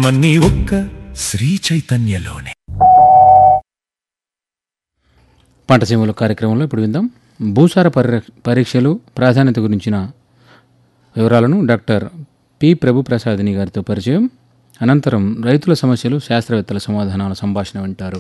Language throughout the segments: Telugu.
శుభమన్నీ ఒక్క శ్రీ చైతన్యలోనే పంటసీమల కార్యక్రమంలో ఇప్పుడు విందాం భూసార పరి పరీక్షలు ప్రాధాన్యత గురించిన వివరాలను డాక్టర్ పి ప్రభు ప్రసాదిని గారితో పరిచయం అనంతరం రైతుల సమస్యలు శాస్త్రవేత్తల సమాధానాల సంభాషణ వింటారు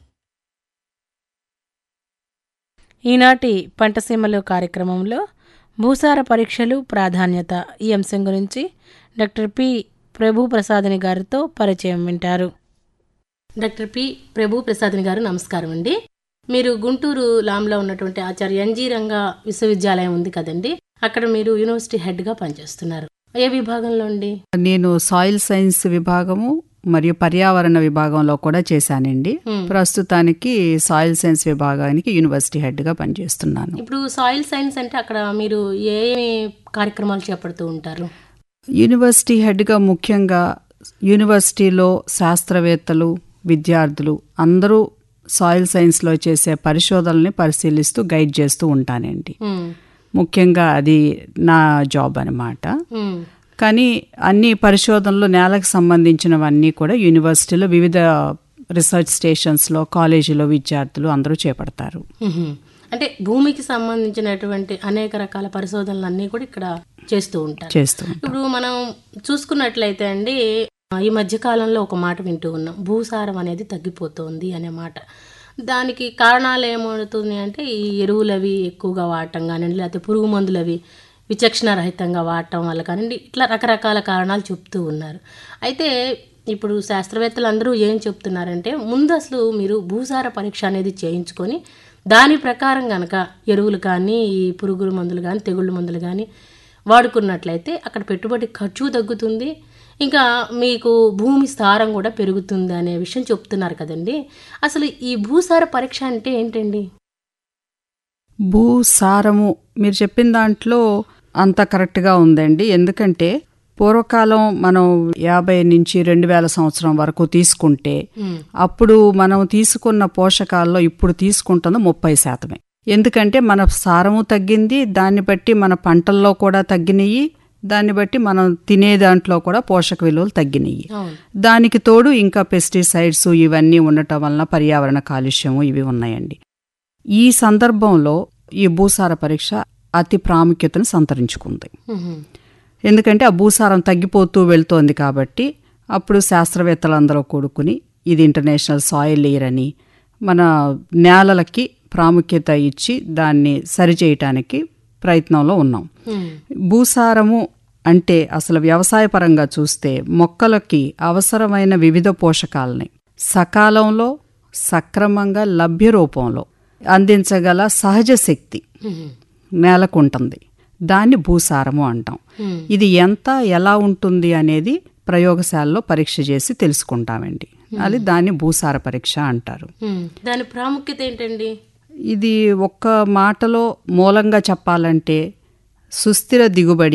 ఈనాటి పంటసీమలు కార్యక్రమంలో భూసార పరీక్షలు ప్రాధాన్యత ఈ అంశం గురించి డాక్టర్ పి ప్రభు ప్రసాదిని గారితో పరిచయం వింటారు డాక్టర్ పి ప్రభు ప్రసాదిని గారు నమస్కారం అండి మీరు గుంటూరు లాంలో ఉన్నటువంటి ఆచార్య ఎన్జీ రంగా విశ్వవిద్యాలయం ఉంది కదండి అక్కడ మీరు యూనివర్సిటీ హెడ్గా పనిచేస్తున్నారు ఏ విభాగంలో అండి నేను సాయిల్ సైన్స్ విభాగము మరియు పర్యావరణ విభాగంలో కూడా చేశానండి ప్రస్తుతానికి సాయిల్ సైన్స్ విభాగానికి యూనివర్సిటీ హెడ్గా పనిచేస్తున్నాను ఇప్పుడు సాయిల్ సైన్స్ అంటే అక్కడ మీరు ఏ ఏ కార్యక్రమాలు చేపడుతూ ఉంటారు యూనివర్సిటీ హెడ్గా ముఖ్యంగా యూనివర్సిటీలో శాస్త్రవేత్తలు విద్యార్థులు అందరూ సాయిల్ సైన్స్లో చేసే పరిశోధనల్ని పరిశీలిస్తూ గైడ్ చేస్తూ ఉంటానండి ఉమ్, ముఖ్యంగా అది నా జాబ్ అనమాట ఉమ్, కానీ అన్ని పరిశోధనలు నేలకు సంబంధించినవన్నీ కూడా యూనివర్సిటీలో వివిధ రీసెర్చ్ స్టేషన్స్లో కాలేజీలో విద్యార్థులు అందరూ చేపడతారు ఉహుం. అంటే భూమికి సంబంధించినటువంటి అనేక రకాల పరిశోధనలు అన్నీ కూడా ఇక్కడ చేస్తూ ఉంటారు చేస్తూ ఇప్పుడు మనం చూసుకున్నట్లయితే అండి ఈ మధ్య కాలంలో ఒక మాట వింటూ ఉన్నాం భూసారం అనేది తగ్గిపోతోంది అనే మాట దానికి కారణాలు ఏమవుతుంది అంటే ఈ ఎరువులు అవి ఎక్కువగా వాడటం కానివ్వండి లేకపోతే పురుగు మందులు అవి విచక్షణ రహితంగా వాడటం వల్ల కానివ్వండి ఇట్లా రకరకాల కారణాలు చెప్తూ ఉన్నారు అయితే ఇప్పుడు శాస్త్రవేత్తలు అందరూ ఏం చెప్తున్నారంటే ముందు అసలు మీరు భూసార పరీక్ష అనేది చేయించుకొని దాని ప్రకారం కనుక ఎరువులు కానీ ఈ పురుగుల మందులు కానీ తెగుళ్ళ మందులు కానీ వాడుకున్నట్లయితే అక్కడ పెట్టుబడి ఖర్చు తగ్గుతుంది ఇంకా మీకు భూమి స్థారం కూడా పెరుగుతుంది అనే విషయం చెప్తున్నారు కదండి అసలు ఈ భూసార పరీక్ష అంటే ఏంటండి భూసారము మీరు చెప్పిన దాంట్లో అంత కరెక్ట్గా ఉందండి ఎందుకంటే పూర్వకాలం మనం యాభై నుంచి రెండు వేల సంవత్సరం వరకు తీసుకుంటే అప్పుడు మనం తీసుకున్న పోషకాల్లో ఇప్పుడు తీసుకుంటుంది ముప్పై శాతమే ఎందుకంటే మన సారము తగ్గింది దాన్ని బట్టి మన పంటల్లో కూడా తగ్గినాయి దాన్ని బట్టి మనం తినే దాంట్లో కూడా పోషక విలువలు తగ్గినాయి అవును దానికి తోడు ఇంకా పెస్టిసైడ్స్ ఇవన్నీ ఉండటం వలన పర్యావరణ కాలుష్యము ఇవి ఉన్నాయండి ఈ సందర్భంలో ఈ భూసార పరీక్ష అతి ప్రాముఖ్యతను సంతరించుకుంది ఉహుం. ఎందుకంటే ఆ భూసారం తగ్గిపోతూ వెళ్తోంది కాబట్టి అప్పుడు శాస్త్రవేత్తలందరూ కూడుకుని ఇది ఇంటర్నేషనల్ సాయిల్ ఇయర్ అని మన నేలలకి ప్రాముఖ్యత ఇచ్చి దాన్ని సరిచేయటానికి ప్రయత్నంలో ఉన్నాం ఉమ్. భూసారము అంటే అసలు వ్యవసాయపరంగా చూస్తే మొక్కలకి అవసరమైన వివిధ పోషకాలని సకాలంలో సక్రమంగా లభ్య రూపంలో అందించగల సహజ శక్తి ఉహుం. నేలకు ఉంటుంది దాన్ని భూసారము అంటాం ఉమ్. ఇది ఎంత ఎలా ఉంటుంది అనేది ప్రయోగశాలలో పరీక్ష చేసి తెలుసుకుంటామండి అది దాన్ని భూసార పరీక్ష అంటారు ఉమ్. దాని ప్రాముఖ్యత ఏంటండి ఇది ఒక్క మాటలో మూలంగా చెప్పాలంటే సుస్థిర దిగుబడి